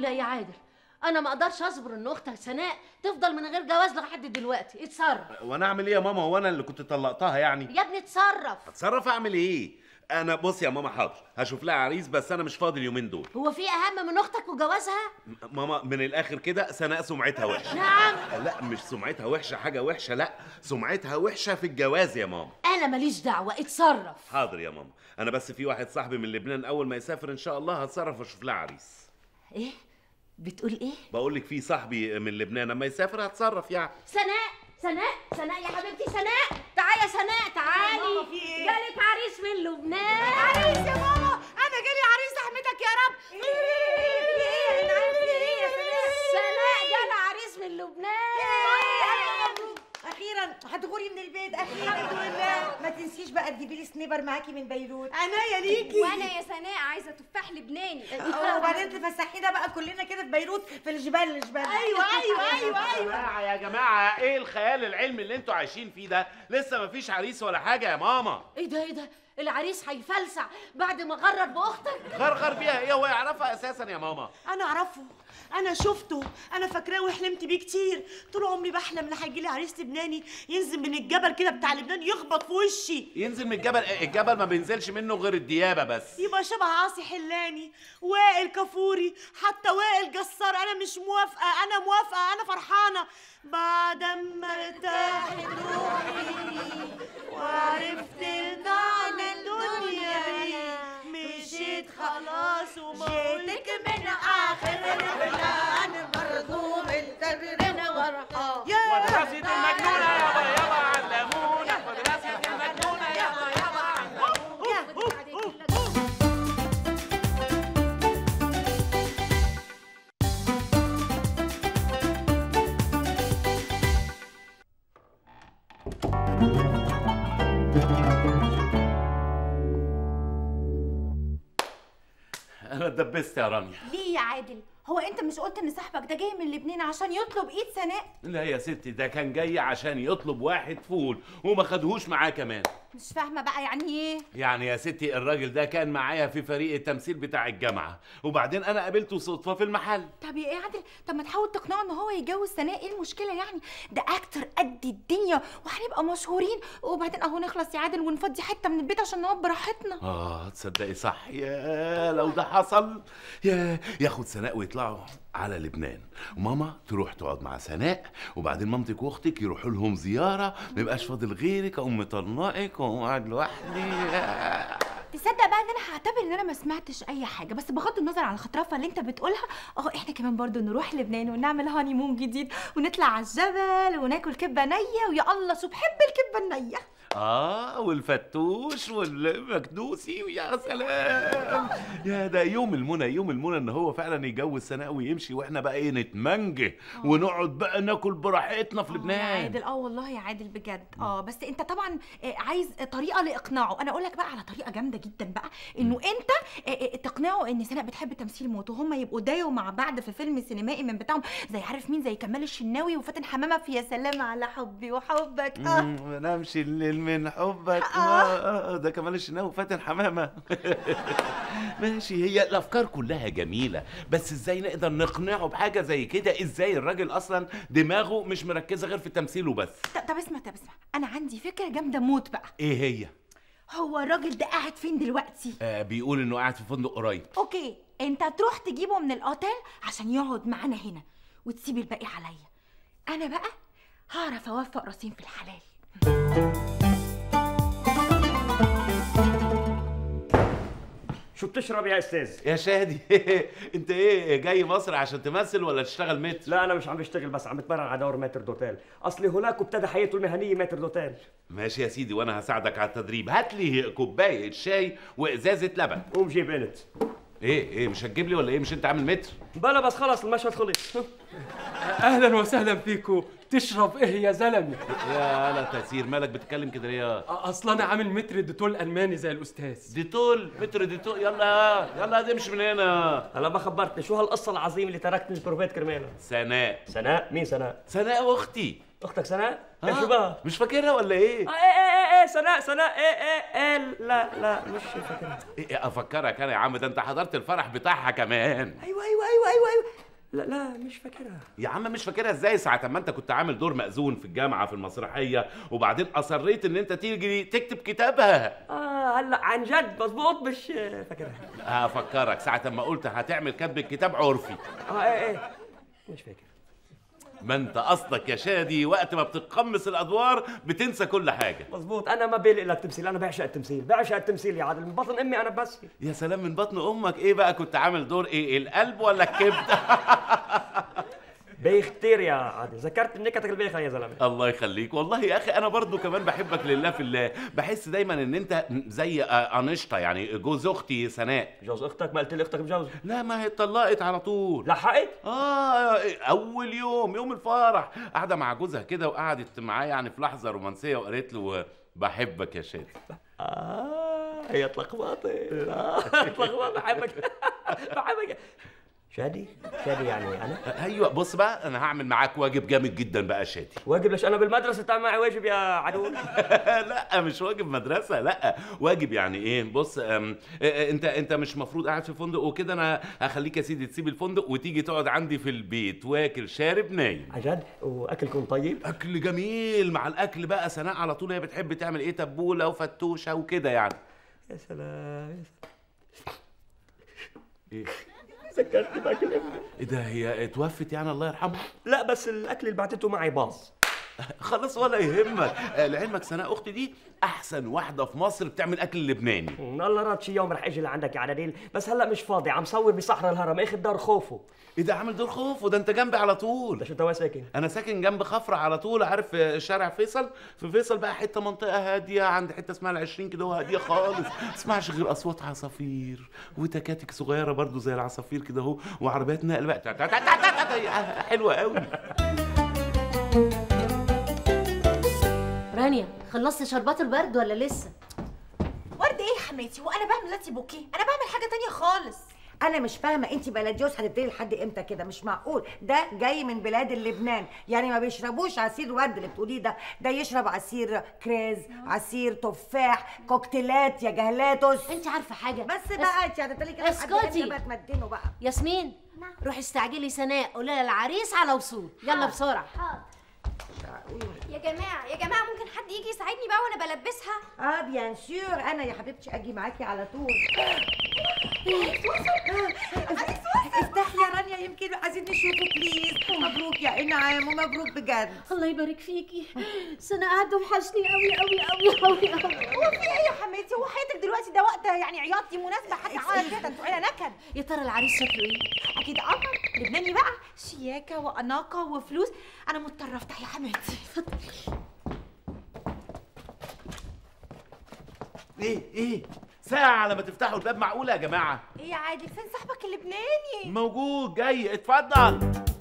لا يا عادل انا ما اقدرش اصبر ان اختك سناء تفضل من غير جواز لحد دلوقتي اتصرف وانا اعمل ايه يا ماما وانا اللي كنت طلقتها يعني يا ابني اتصرف اتصرف اعمل ايه انا بص يا ماما حاضر هشوف لها عريس بس انا مش فاضي اليومين دول هو في اهم من اختك وجوازها م- ماما من الاخر كده سناء سمعتها وحشه نعم لا مش سمعتها وحشه حاجه وحشه لا سمعتها وحشه في الجواز يا ماما انا ماليش دعوه اتصرف حاضر يا ماما انا بس في واحد صاحبي من لبنان اول ما يسافر ان شاء الله هتصرف واشوف لها عريس ايه بتقول ايه بقول لك في صاحبي من لبنان لما يسافر هتصرف يعني سناء سناء سناء يا حبيبتي سناء تعالي يا سناء تعالي ماما، في إيه؟ جالك عريس من لبنان عريس يا ماما انا جالي عريس احمدك يا رب في ايه انا عارف في ايه يا سناء سناء جالها عريس من لبنان اخيرا هتغوري من البيت اخيرا الحمد لله ما تنسيش بقى تجيبي لي سنيبر معاكي من بيروت عناية ليكي وانا يا سناء عايزه تفاح لبناني وبعدين تفسحينا بقى كلنا كده في بيروت في الجبال الجبال ايوه ايوه ايوه يا جماعه يا جماعه ايه الخيال العلمي اللي انتوا عايشين فيه ده لسه مفيش عريس ولا حاجه يا ماما ايه ده ايه ده العريس هيفلسع بعد ما غرر باختك غرغر بيها ايه هو يعرفها اساسا يا ماما انا اعرفه انا شفته انا فاكراه وحلمت بيه كتير طول عمري بحلم ان هيجي لي عريس لبناني ينزل من الجبل كده بتاع لبنان يخبط في وشي ينزل من الجبل الجبل ما بينزلش منه غير الديابه بس يبقى شبه عاصي حلاني وائل كفوري حتى وائل جسار انا مش موافقه انا موافقه انا فرحانه بعد ما ارتاحت روحي وعرفت معنى الدنيا مشيت خلاص وما جيتك من اخر البلاد مرضوم التجربة ورحاه مدرسة المجنونة يابا يابا علمونا مدرسة المجنونة يابا يابا علمونا انا اتدبست يا رانيا ليه يا عادل هو انت مش قلت ان صاحبك ده جاي من لبنان عشان يطلب ايد سناء لا يا ستي ده كان جاي عشان يطلب واحد فول وما خدهوش معاه كمان مش فاهمه بقى يعني ايه يعني يا ستي الراجل ده كان معايا في فريق التمثيل بتاع الجامعة وبعدين انا قابلته صدفة في المحل طب يا ايه عادل طب ما تحاول تقنعه ان هو يتجوز سناء ايه المشكله يعني ده اكتر قد الدنيا وهنبقى مشهورين وبعدين اهو نخلص يا عادل ونفضي حته من البيت عشان نقعد براحتنا اه تصدقي صح يا لو ده حصل يا ياخد سناء ويطلعوا على لبنان ماما تروح تقعد مع سناء وبعدين مامتك واختك يروحوا لهم زياره ما يبقاش فاضل غيرك اقوم مطلقك واقوم قاعد لوحدي تصدق بقى ان انا هعتبر ان انا ما سمعتش اي حاجه بس بغض النظر عن الخطرفه اللي انت بتقولها اهو احنا كمان برضو نروح لبنان ونعمل هاني مون جديد ونطلع على الجبل وناكل كبه نيه ويا الله شو بحب الكبه النيه اه والفتوش والمكدوسي ويا سلام يا ده يوم المنى يوم المنى ان هو فعلا يتجوز سناء ويمشي واحنا بقى ايه نتمنجه ونقعد بقى ناكل براحتنا في آه يا لبنان عادل اه والله يا عادل بجد اه بس انت طبعا آه، عايز طريقه لاقناعه انا اقول لك بقى على طريقه جامده جدا بقى انه انت آه، آه، تقنعه ان سناء بتحب تمثيل موت وهم يبقوا دايوا مع بعض في فيلم سينمائي من بتاعهم زي عارف مين زي كمال الشناوي وفاتن حمامه في يا سلام على حبي وحبك اه مم، ما نامش الليل من حبك آه. آه. آه ده كمال الشناوي فاتن حمامه ماشي هي الافكار كلها جميله بس ازاي نقدر نقنعه بحاجه زي كده ازاي الراجل اصلا دماغه مش مركزه غير في تمثيله بس طب طب اسمع طب اسمع انا عندي فكره جامده موت بقى ايه هي هو الراجل ده قاعد فين دلوقتي آه بيقول انه قاعد في فندق قريب اوكي انت تروح تجيبه من الاوتيل عشان يقعد معانا هنا وتسيب الباقي عليا انا بقى هعرف اوفق راسين في الحلال شو بتشرب يا استاذ؟ يا شادي انت ايه جاي مصر عشان تمثل ولا تشتغل متر لا انا مش عم بشتغل بس عم بتمرن على دور ماتر دوتيل، اصلي هناك ابتدى حياته المهنيه ماتر دوتيل ماشي يا سيدي وانا هساعدك على التدريب هات لي كوبايه شاي وازازه لبن قوم جيب انت ايه ايه مش هتجيب لي ولا ايه مش انت عامل متر بلا بس خلص المشهد خلص اهلا وسهلا فيكو تشرب ايه يا زلمه يا لا تأثير مالك بتتكلم كده ليه اصلا انا عامل متر ديتول الماني زي الاستاذ ديتول متر ديتول يلا يلا امشي من هنا هلا ما خبرتني شو هالقصه العظيمه اللي تركتني البروفيت كرمالها سناء سناء مين سناء سناء اختي اختك سناء آه، ايه شو بها مش فاكرها ولا ايه آه ايه ايه ايه ايه سناء سناء ايه ايه ايه لا لا مش فاكرها إيه افكرك انا يا عم ده انت حضرت الفرح بتاعها كمان ايوه ايوه ايوه ايوه ايوه لا لا مش فاكرها يا عم مش فاكرها ازاي ساعة ما انت كنت عامل دور مأذون في الجامعة في المسرحية وبعدين أصريت ان انت تيجي تكتب كتابها اه هلا عن جد مظبوط مش فاكرها افكرك ساعة ما قلت هتعمل كتب الكتاب عرفي اه ايه ايه مش فاكر ما انت قصدك يا شادي وقت ما بتتقمص الادوار بتنسى كل حاجة مظبوط انا ما بيلي الا التمثيل انا بعشق التمثيل بعشق التمثيل يا عادل من بطن امي انا بس يا سلام من بطن امك ايه بقى كنت عامل دور ايه القلب ولا الكبد بيخ كتير يا عادل ذكرت نكتك البيخه يا زلمه الله يخليك والله يا اخي انا برضو كمان بحبك لله في الله بحس دايما ان انت زي آه، انشطه يعني جوز اختي سناء جوز اختك ما قلت لي اختك مجوز لا ما هي اتطلقت على طول لحقت اه اول يوم يوم الفرح قاعده مع جوزها كده وقعدت معاه يعني في لحظه رومانسيه وقالت له بحبك يا شادي اه هي اتلخبطت آه، اتلخبطت بحبك بحبك شادي شادي يعني انا ايوه بص بقى انا هعمل معاك واجب جامد جدا بقى يا شادي واجب ليش انا بالمدرسه تعمل معي واجب يا عدو لا مش واجب مدرسه لا واجب يعني ايه بص أم، آه، انت انت مش مفروض قاعد في فندق وكده انا هخليك يا سيدي تسيب الفندق وتيجي تقعد عندي في البيت واكل شارب نايم عن جد واكلكم طيب اكل جميل مع الاكل بقى سناء على طول هي بتحب تعمل ايه تبوله وفتوشه وكده يعني يا سلام يا سلام ايه ذكرت باكل امي ايه ده هي اتوفت يعني الله يرحمها لا بس الاكل اللي بعتته معي باظ خلاص ولا يهمك آه، لعلمك سناء اختي دي احسن واحده في مصر بتعمل اكل لبناني إن الله راد شي يوم رح اجي لعندك يا عداديل بس هلا مش فاضي عم صور بصحراء الهرم اخذ دار خوفو ايه ده عامل دور خوف وده انت جنبي على طول ليش انت وين ساكن؟ انا ساكن جنب خفرة على طول عارف آه، شارع فيصل في فيصل بقى حته منطقه هاديه عند حته اسمها العشرين كده هاديه خالص ما تسمعش غير اصوات عصافير وتكاتك صغيره برضو زي العصافير كده اهو وعربيات نقل بقى تا- تا- تا- تا- تا- تا- تا- حلوه قوي رانيا خلصت شربات البرد ولا لسه ورد ايه يا حماتي وانا بعمل لاتي بوكيه انا بعمل حاجه تانية خالص انا مش فاهمه انت بلديوس هتبتدي لحد امتى كده مش معقول ده جاي من بلاد اللبنان يعني ما بيشربوش عصير ورد اللي بتقوليه ده ده يشرب عصير كريز عصير تفاح كوكتيلات يا جهلاتوس انت عارفه حاجه بس بقى انت هتبتدي كده لحد اسكتي. امتى بقى تمدنوا بقى ياسمين روحي استعجلي سناء قولي لها العريس على وصول يلا بسرعه يا جماعة يا جماعة ممكن حد يجي يساعدني بقى وانا بلبسها اه بيان سور انا يا حبيبتي اجي معاكي على طول افتحي يا رانيا يمكن عايزين نشوفه بليز مبروك يا انعام ومبروك بجد الله يبارك فيكي سناء قاعده وحشني قوي قوي قوي قوي قوي هو في ايه يا حماتي هو حياتك دلوقتي ده وقت يعني عياط دي مناسبه حتى على كده انتوا عيله نكد يا ترى العريس شكله ايه اكيد قمر لبناني بقى شياكه واناقه وفلوس انا مضطره افتح يا حماتي ايه ايه ساعه على ما تفتحوا الباب معقوله يا جماعه ايه يا عادل فين صاحبك اللبناني موجود جاي اتفضل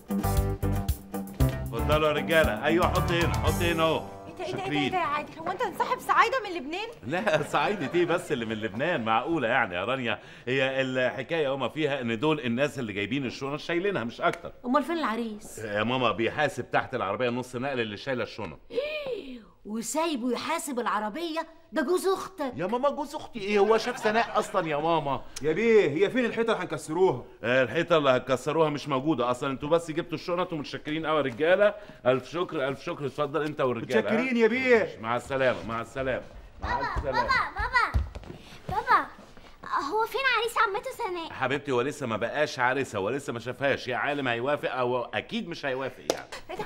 اتفضلوا يا رجاله ايوه حط هنا حط هنا اهو ايه ده ايه ده ايه ده, شاكرين. إيه ده يا عادل هو انت صاحب سعايده من لبنان لا صعيدة ايه بس اللي من لبنان معقولة يعني يا رانيا هي الحكاية وما فيها ان دول الناس اللي جايبين الشنط شايلينها مش اكتر امال فين العريس يا ماما بيحاسب تحت العربية نص نقل اللي شايلة الشنط وسايبه يحاسب العربيه ده جوز اختك يا ماما جوز اختي ايه هو شاف سناء اصلا يا ماما يا بيه هي فين الحيطه اللي هنكسروها آه، الحيطة اللي هتكسروها مش موجودة اصلا انتوا بس جبتوا الشنط ومتشكرين قوي يا رجالة الف شكر الف شكر اتفضل انت والرجالة ها؟ متشكرين يا بيه مع السلامة مع السلامة مع السلامة بابا بابا هو فين عريس عمته سناء حبيبتي هو لسه ما بقاش عريسة هو لسه ما شافهاش يا عالم هيوافق او اكيد مش هيوافق يعني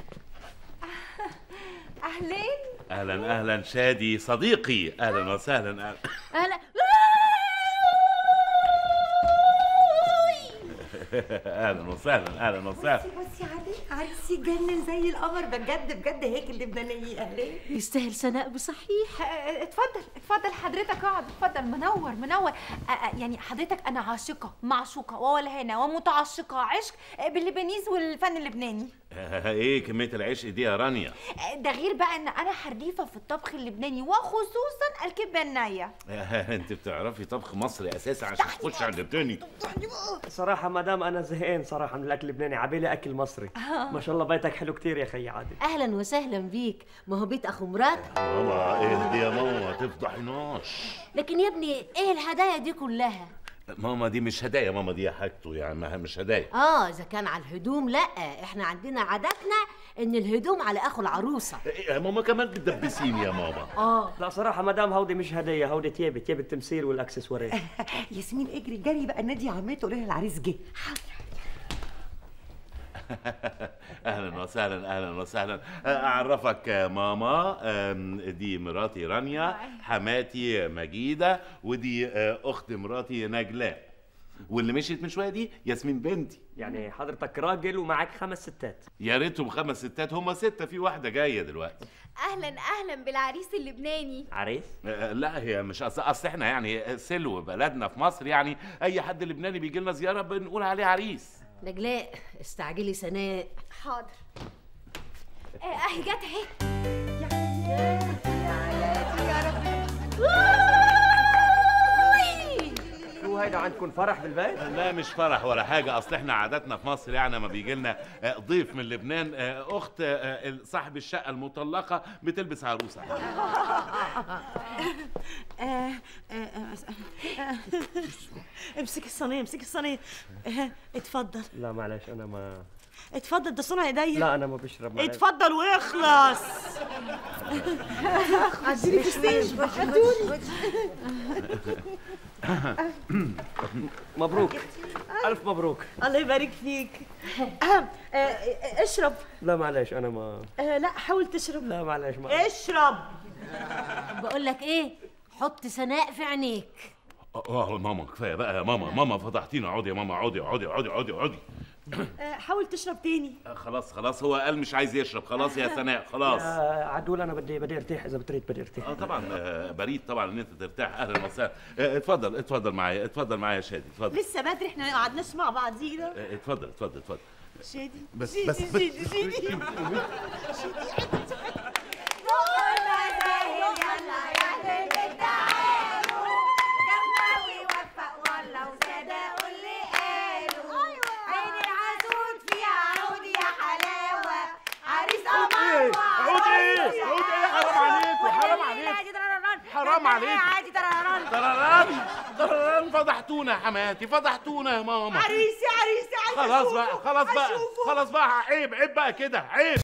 اهلين اهلا اهلا شادي صديقي اهلا وسهلا أهلا. انا اهلا وسهلا اهلا وسهلا بصي يا عادل عريس يجنن زي القمر بجد بجد هيك اللبنانيه اهلين يستاهل سناء بصحيح آه، اتفضل اتفضل حضرتك اقعد اتفضل منور منور آه، آه، يعني حضرتك انا عاشقه معشوقه وولهانه ومتعشقه عشق آه، باللبنيز والفن اللبناني ايه كميه العشق دي يا رانيا ده غير بقى ان انا حريفه في الطبخ اللبناني وخصوصا الكبه النيه انت بتعرفي طبخ مصري اساسا عشان تخش على اللبناني صراحة مدام أنا زهقان صراحة من الأكل اللبناني عبالي أكل مصري ما شاء الله بيتك حلو كتير يا خي عادل اهلا وسهلا بيك ما هو بيت اخو مراد ماما ايه دي يا ماما ما تفضحناش لكن يا ابني ايه الهدايا دي كلها ماما دي مش هدايا ماما دي حاجته يعني ما مش هدايا اه اذا كان على الهدوم لا احنا عندنا عاداتنا ان الهدوم على اخو العروسه إيه يا ماما كمان بتدبسيني يا ماما اه لا صراحة مدام هودي مش هدية هودي تيابي تيابي التمثيل والأكسسوارات ياسمين اجري جري بقى النادي عمته قولي لها العريس جه اهلا وسهلا اهلا وسهلا اعرفك يا ماما أم، دي مراتي رانيا حماتي مجيده ودي آه، اخت مراتي نجلاء واللي مشيت من شويه دي ياسمين بنتي يعني حضرتك راجل ومعك خمس ستات يا ريتهم خمس ستات هم سته في واحده جايه دلوقتي اهلا اهلا بالعريس اللبناني عريس آه، لا هي مش اصل اصل احنا يعني سلو بلدنا في مصر يعني اي حد لبناني بيجي لنا زياره بنقول عليه عريس نجلاء استعجلي سناء حاضر آه، اهي جت اهي شو هيدا عندكم فرح بالبيت؟ لا مش فرح ولا حاجة أصل إحنا عاداتنا في مصر يعني لما بيجي لنا آه، ضيف من لبنان آه، أخت آه، صاحب الشقة المطلقة بتلبس عروسة امسك الصينيه امسك الصينيه اه، اتفضل لا معلش أنا ما اتفضل ده صنع ايديا لا أنا ما بشرب معلش اتفضل واخلص عديني في الستيج مبروك ألف مبروك الله يبارك فيك اه، اه، اشرب لا معلش أنا ما اه، لا حاول تشرب لا معلش ما اشرب بقول لك ايه حط سناء في عينيك آه ماما كفاية بقى يا ماما ماما فضحتينا اقعدي يا ماما اقعدي اقعدي اقعدي اقعدي اقعدي اه، حاول تشرب تاني آه، خلاص خلاص هو قال مش عايز يشرب خلاص يا سناء خلاص آه، عدول أنا بدي بدي أرتاح إذا بتريد بدي أرتاح اه طبعا آه، بريد طبعا ان انت ترتاح اهلا وسهلا آه، اتفضل اتفضل معايا اتفضل معايا يا شادي اتفضل لسه بدري احنا ما قعدناش مع بعضينا آه، اتفضل اتفضل اتفضل شادي بس شادي بس شادي شادي عودي عودي حرام عليكم حرام عليكم حرام عليكم عادي ترى طرران طرران فضحتونا يا حماتي فضحتونا يا ماما عريسي عريسي عايزه خلاص أشوفه، بقى خلاص بقى أشوفه. خلاص بقى عيب عيب بقى كده عيب